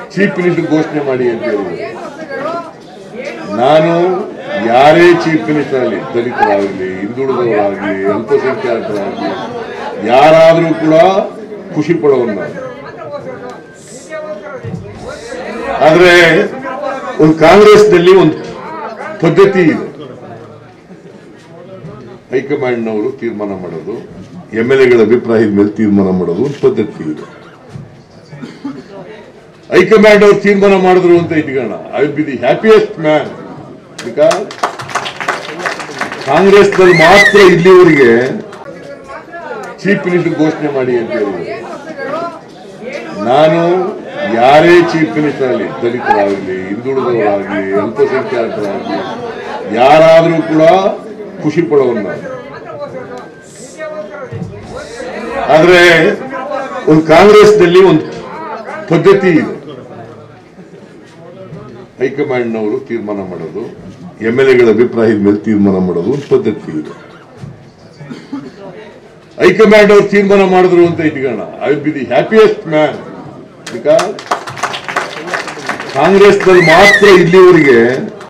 chief minister ಘೋಷಣೆ ಮಾಡಿ ಅಂತ ಹೇಳಿದ್ರು ನಾನು ಯಾರೇ ಚೀಫ್ ಮಿನಿಸ್ಟರ್ ಆಗಲಿ ದಲಿತರಾಗಲಿ ಹಿಂದುಳಿದವರಾಗಲಿ ಅಲ್ಪಸಂಖ್ಯಾತರಾಗಲಿ ಯಾರಾದರೂ ಕೂಡ ಖುಷಿ ಪಡೋರು ನಾನು ಆದ್ರೆ ಒಂದು ಕಾಂಗ್ರೆಸ್ನಲ್ಲಿ ಒಂದು ಪದ್ಧತಿ ಇದೆ ಹೈಕಮಾಂಡ್ನವರು ತೀರ್ಮಾನ ಮಾಡೋದು ಎಂ ಎಲ್ ಎಗಳ ಅಭಿಪ್ರಾಯದ ಮೇಲೆ ತೀರ್ಮಾನ ಮಾಡೋದು ಒಂದು ಪದ್ಧತಿ ಇದೆ ಹೈಕಮಾಂಡ್ ಅವರು ತೀರ್ಮಾನ ಮಾಡಿದ್ರು ಅಂತ ಇಟ್ಕೋಣ I be the happiest man because ಕಾಂಗ್ರೆಸ್ನಲ್ಲಿ ಮಾತ್ರ ಇಲ್ಲಿವರೆಗೆ ಚೀಫ್ ಮಿನಿಸ್ಟರ್ ಘೋಷಣೆ ಮಾಡಿ ಅಂತ ಹೇಳಿದ್ರು ನಾನು ಯಾರೇ ಚೀಫ್ ಮಿನಿಸ್ಟರ್ ಆಗಲಿ ದಲಿತರಾಗಲಿ ಹಿಂದುಳಿದವರಾಗಲಿ ಅಲ್ಪಸಂಖ್ಯಾತರಾಗಲಿ ಯಾರಾದರೂ ಕೂಡ ಖುಷಿ ಪಡೋರು ನಾನು ಆದ್ರೆ ಒಂದು ಕಾಂಗ್ರೆಸ್ನಲ್ಲಿ ಒಂದು ಪದ್ಧತಿ ಇದೆ ಹೈಕಮಾಂಡ್ನವರು ತೀರ್ಮಾನ ಮಾಡೋದು ಎಂ ಎಲ್ ಎಗಳ ಅಭಿಪ್ರಾಯದ ಮೇಲೆ ತೀರ್ಮಾನ ಮಾಡೋದು ಒಂದು ಪದ್ಧತಿ ಇದೆ ಹೈಕಮಾಂಡ್ ಅವರು ತೀರ್ಮಾನ ಮಾಡಿದ್ರು ಅಂತ ಇಟ್ಕೋಣ I be the happiest man because ಕಾಂಗ್ರೆಸ್ನಲ್ಲಿ ಮಾತ್ರ ಇಲ್ಲಿವರೆಗೆ